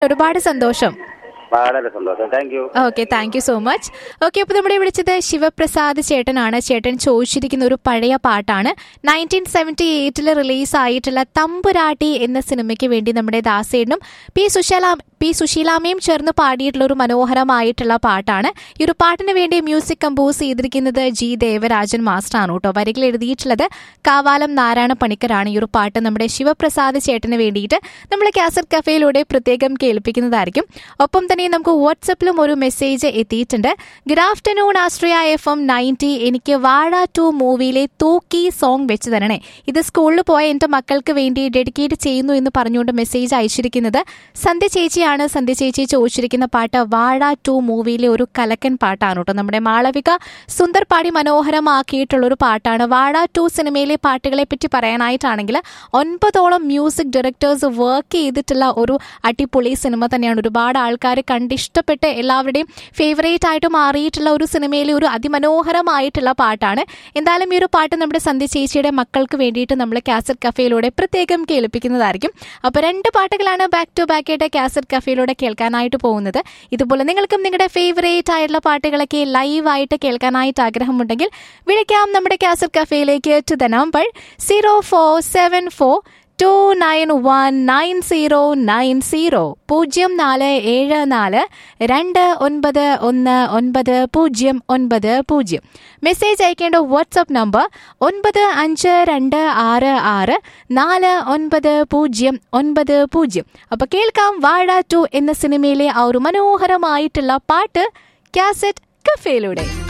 ഒരുപാട് സന്തോഷം വളരെ സന്തോഷം thank you okay thank you so much okay അപ്പോൾ നമ്മുടെ വിളിച്ചത് ശിവപ്രസാദ് ചേട്ടനാണ് ചേട്ടൻ ചോദിച്ചിരിക്കുന്ന ഒരു പഴയ പാട്ടാണ് നയൻറ്റീൻ സെവൻറ്റി എയ്റ്റിൽ റിലീസായിട്ടുള്ള തമ്പുരാട്ടി എന്ന സിനിമയ്ക്ക് വേണ്ടി നമ്മുടെ ദാസേനും പി സുശീല പി സുശീലാമ്മയും ചേർന്ന് പാടിയിട്ടുള്ള ഒരു മനോഹരമായിട്ടുള്ള പാട്ടാണ് ഈ ഒരു പാട്ടിന് വേണ്ടി മ്യൂസിക് കമ്പോസ് ചെയ്തിരിക്കുന്നത് ജി ദേവരാജൻ മാസ്റ്ററാണ് കേട്ടോ വരികൾ എഴുതിയിട്ടുള്ളത് കാവാലം നാരായണ പണിക്കരാണ് ഈ ഒരു പാട്ട് നമ്മുടെ ശിവപ്രസാദ് ചേട്ടന് വേണ്ടിയിട്ട് നമ്മൾ കാസറ്റ് കഫേയിലൂടെ പ്രത്യേകം കേൾപ്പിക്കുന്നതായിരിക്കും ഒപ്പം തന്നെ നമുക്ക് വാട്സപ്പിലും ഒരു മെസ്സേജ് എത്തിയിട്ടുണ്ട് good afternoon Ashraya F M ninety എനിക്ക് വാഴ ടു മൂവിയിലെ തൂക്കി സോങ് വെച്ച് തരണേ ഇത് സ്കൂളിൽ പോയ എൻ്റെ മക്കൾക്ക് വേണ്ടി ഡെഡിക്കേറ്റ് ചെയ്യുന്നു എന്ന് പറഞ്ഞുകൊണ്ട് മെസ്സേജ് അയച്ചിരിക്കുന്നത് സന്ധ്യ ചേച്ചിയാണ് സന്ധ്യ ചേച്ചി ചോദിച്ചിരിക്കുന്ന പാട്ട് വാഴ ടു മൂവിയിലെ ഒരു കലക്കൻ പാട്ടാണ് കേട്ടോ നമ്മുടെ മാളവിക സുന്ദർ പാടി മനോഹരമാക്കിയിട്ടുള്ള ഒരു പാട്ടാണ് വാഴ ടു സിനിമയിലെ പാട്ടുകളെ പറ്റി പറയാനായിട്ടാണെങ്കിൽ ഒൻപതോളം മ്യൂസിക് ഡയറക്ടേഴ്സ് വർക്ക് ചെയ്തിട്ടുള്ള ഒരു അടിപൊളി സിനിമ തന്നെയാണ് ഒരുപാട് ആൾക്കാർ കണ്ടിഷ്ടപ്പെട്ട് എല്ലാവരുടെയും ഫേവറേറ്റ് ആയിട്ട് മാറിയിട്ടുള്ള ഒരു സിനിമയിലെ ഒരു അതിമനോഹരമായിട്ടുള്ള പാട്ടാണ് എന്തായാലും ഈ ഒരു പാട്ട് നമ്മുടെ സന്ധ്യ ചേച്ചിയുടെ മക്കൾക്ക് വേണ്ടിയിട്ട് നമ്മൾ കാസറ്റ് കഫേയിലൂടെ പ്രത്യേകം കേൾപ്പിക്കുന്നതായിരിക്കും അപ്പോൾ രണ്ട് പാട്ടുകളാണ് ബാക്ക് ടു ബാക്ക് ആയിട്ട് കാസറ്റ് കഫേയിലൂടെ കേൾക്കാനായിട്ട് പോകുന്നത് ഇതുപോലെ നിങ്ങൾക്കും നിങ്ങളുടെ ഫേവറേറ്റ് ആയിട്ടുള്ള പാട്ടുകളൊക്കെ ലൈവായിട്ട് കേൾക്കാനായിട്ട് ആഗ്രഹമുണ്ടെങ്കിൽ വിളിക്കാം നമ്മുടെ കാസറ്റ് കഫേയിലേക്ക് to the number zero four seven four two nine one nine zero nine zero പൂജ്യം നാല് ഏഴ് നാല് രണ്ട് ഒൻപത് ഒന്ന് ഒൻപത് പൂജ്യം ഒൻപത് പൂജ്യം മെസ്സേജ് അയക്കേണ്ട വാട്സപ്പ് നമ്പർ ഒൻപത് അഞ്ച് രണ്ട് ആറ് ആറ് നാല് ഒൻപത് പൂജ്യം ഒൻപത് പൂജ്യം അപ്പോൾ കേൾക്കാം വാഴ ടു എന്ന സിനിമയിലെ ആ ഒരു മനോഹരമായിട്ടുള്ള പാട്ട് കാസറ്റ് കഫേയിലൂടെ